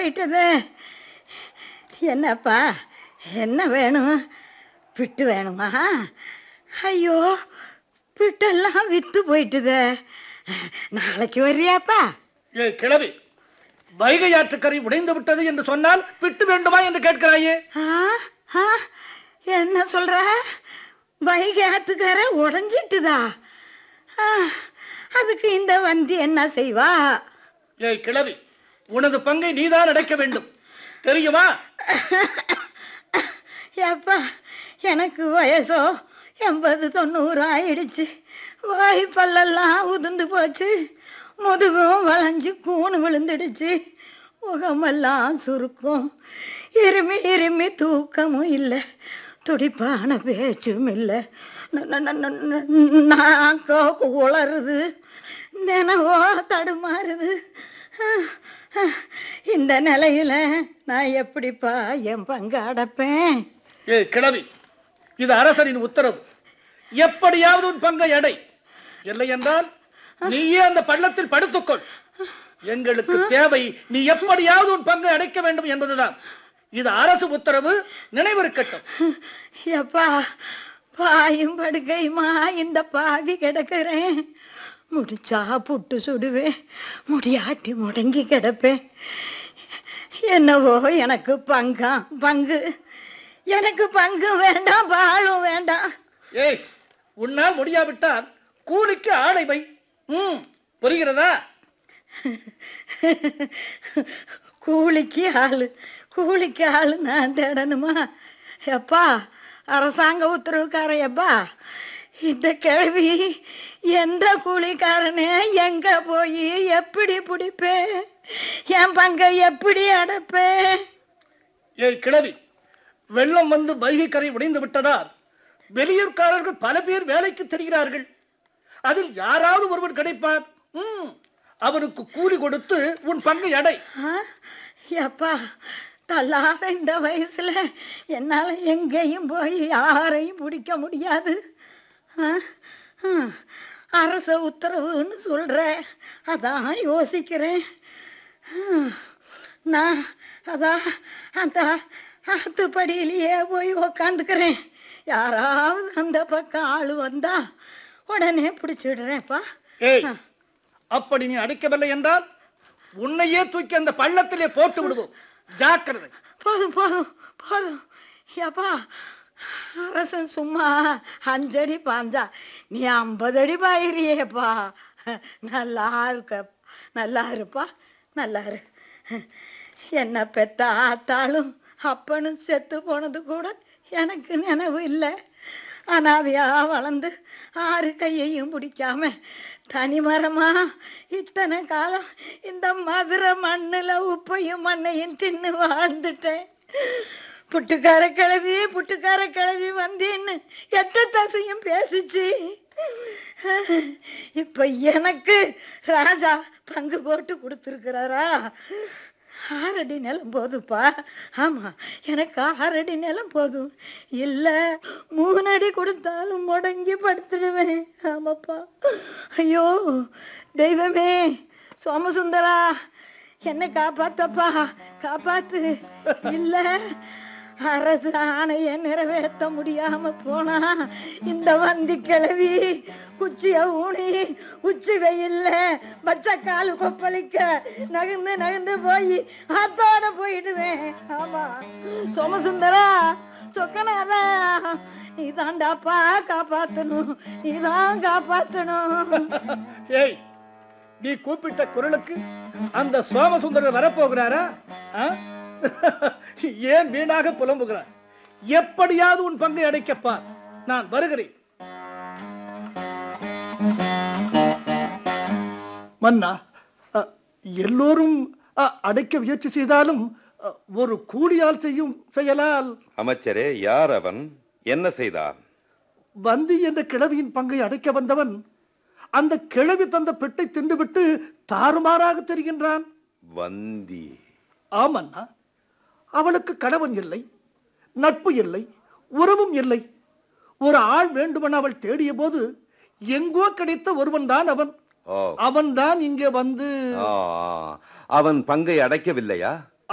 போயிட்டதே என்னப்பா என்ன வேணும் பிட்டு வேணுமா ஐயோ பிட்டெல்லாம் வித்து போயிட்டுதே நாளைக்கு வர்றியாப்பா ஏய் கிழவி வைகை ஆற்றுக்கரை உடைந்து விட்டது என்று சொன்னால் விட்டு வேண்டுமா என்று கேட்கிறாயே ஆ ஆ என்ன சொல்ற வைகை ஆத்துக்கார உடஞ்சிட்டுதா ஆ, அதுக்கு இந்த வண்டி என்ன செய்வா ஏய் கிழவி உனது பங்கை நீதான் அடைக்க வேண்டும் தெரியுமா ஏப்பா எனக்கு வயசோ எண்பது தொண்ணூறு ஆயிடுச்சு வாய் பல்லெல்லாம் உதிர்ந்து போச்சு முதுகும் வளைஞ்சு கூணு விழுந்துடுச்சு முகமெல்லாம் சுருக்கும் இருமி இருமி தூக்கமும் இல்லை துடிப்பான பேச்சும் இல்லை நாக்கோ உளருது நினைவோ தடுமாறுது இந்த நிலையில நான் எப்படிப்பா என் பங்கு அடைப்பேன் ஏய் கிழவி இது அரசரின் உத்தரவு எப்படியாவது உன் பங்கை அடை இல்லை என்றால் நீயே அந்த பள்ளத்தில் படுத்துக்கொள் எங்களுக்கு தேவை நீ எப்படியாவது உன் பங்கை அடைக்க வேண்டும் என்பதுதான் இது அரசு உத்தரவு நினைவிருக்கட்டும் எப்பா பாயும் படுக்கையுமா இந்த பாவி கிடக்கிறேன் முடிச்சா புட்டு சுடுவேன் முடியாட்டி முடங்கி கிடப்பேன் என்னவோ எனக்கு பங்கா பங்கு எனக்கு பங்கு வேண்டாம் பாலும் வேண்டாம் ஏய் உன்னால் முடியாவிட்டால் கூலிக்கு ஆளை வை ம் புரிகிறதா கூலிக்கு ஆளு கூலிக்கு ஆளு நான் தேடணுமா எப்பா அரசாங்க உத்தரவுக்காரையப்பா இந்த கிழவி எந்த கூலிக்காரனே எங்க போய் எப்படி பிடிப்பேன் என் பங்கை எப்படி அடைப்பேன் ஏய் கிழவி வெள்ளம் வந்து வைகை கரை உடைந்து விட்டதால் வெளியூர்காரர்கள் பல பேர் வேலைக்கு தெரிகிறார்கள் அதில் யாராவது ஒருவர் கிடைப்பார் ம் அவனுக்கு கூலி கொடுத்து உன் பங்கை அடை ஆ? எப்பா தள்ளாத இந்த வயசுல என்னால எங்கேயும் போய் யாரையும் பிடிக்க முடியாது ஆ? ஆ. அரச உத்தரவுன்னு சொல்ற அதான் யோசிக்கிறேன் ஆ. நான் அதான் அந்த ஆத்துப்படியிலேயே போய் உக்காந்துக்கிறேன் யாராவது அந்த பக்கம் ஆள் வந்தா உடனே பிடிச்சிடுறேன்ப்பா ஏய் அப்படி நீ அடைக்கவில்லை என்றால் உன்னையே தூக்கி அந்த பள்ளத்திலே போட்டு விடுவோம் ஜாக்கிரதை போதும் போதும் போதும் ஏப்பா அரசன் சும்மா அஞ்சடி பாஞ்சா நீ ஐம்பது அடி பாயிறியேப்பா நல்லா இருக்க நல்லா இருப்பா நல்லா இரு என்ன பெத்த ஆத்தாளும் அப்பனும் செத்து போனது கூட எனக்கு நினைவு இல்லை அனாதையா வளர்ந்து ஆறு கையையும் பிடிக்காம தனிமரமா இத்தனை காலம் இந்த மதுரை மண்ணுல உப்பையும் மண்ணையும் தின்னு வாழ்ந்துட்டேன் புட்டுக்கார கிழவி புட்டுக்கார கிழவி வந்தேன்னு எட்ட தசையும் பேசிச்சு இப்ப எனக்கு ராஜா பங்கு போட்டு கொடுத்துருக்கிறாரா ஆறடி நிலம் போதுப்பா ஆமா எனக்கு ஆறடி நிலம் போதும் இல்ல மூணு அடி கொடுத்தாலும் முடங்கி படுத்துடுவேன் ஆமாப்பா ஐயோ தெய்வமே சோமசுந்தரா என்னை காப்பாத்தப்பா காப்பாத்து இல்ல அரசு ஆணைய நிறைவேற்ற முடியாம போனா இந்த வந்தி கிழவி குச்சிய ஊனி உச்சி வெயில்ல பச்சை காலு கொப்பளிக்க நகர்ந்து நகர்ந்து போய் ஆத்தோட போயிடுவேன் ஆமா சோமசுந்தரா சொக்கனாதா நீ தாண்டாப்பா காப்பாத்தணும் நீதான் காப்பாத்தணும் ஏய் நீ கூப்பிட்ட குரலுக்கு அந்த சோமசுந்தரர் வரப்போகிறாரா ஆ? ஏன் வீணாக புலம்புகிறார் எப்படியாவது உன் பங்கை அடைக்கப்பார் நான் வருகிறேன் மன்னா அ, எல்லோரும் அ, அடைக்க முயற்சி செய்தாலும் அ, ஒரு கூலியால் செய்யும் செயலால் அமைச்சரே யார் அவன் என்ன செய்தான் வந்தி என்ற கிழவியின் பங்கை அடைக்க வந்தவன் அந்த கிழவி தந்த பெட்டை தின்றுவிட்டு தாறுமாறாக தெரிகின்றான் வந்தி ஆமண்ணா அவளுக்கு கணவன் இல்லை நட்பு இல்லை உறவும் இல்லை ஒரு ஆள் வேண்டுமென அவள் தேடிய போது எங்கோ கிடைத்த ஒருவன் தான் அவன் ஓ அவன்தான் இங்கே வந்து ஆ, அவன் பங்கை அடைக்கவில்லையா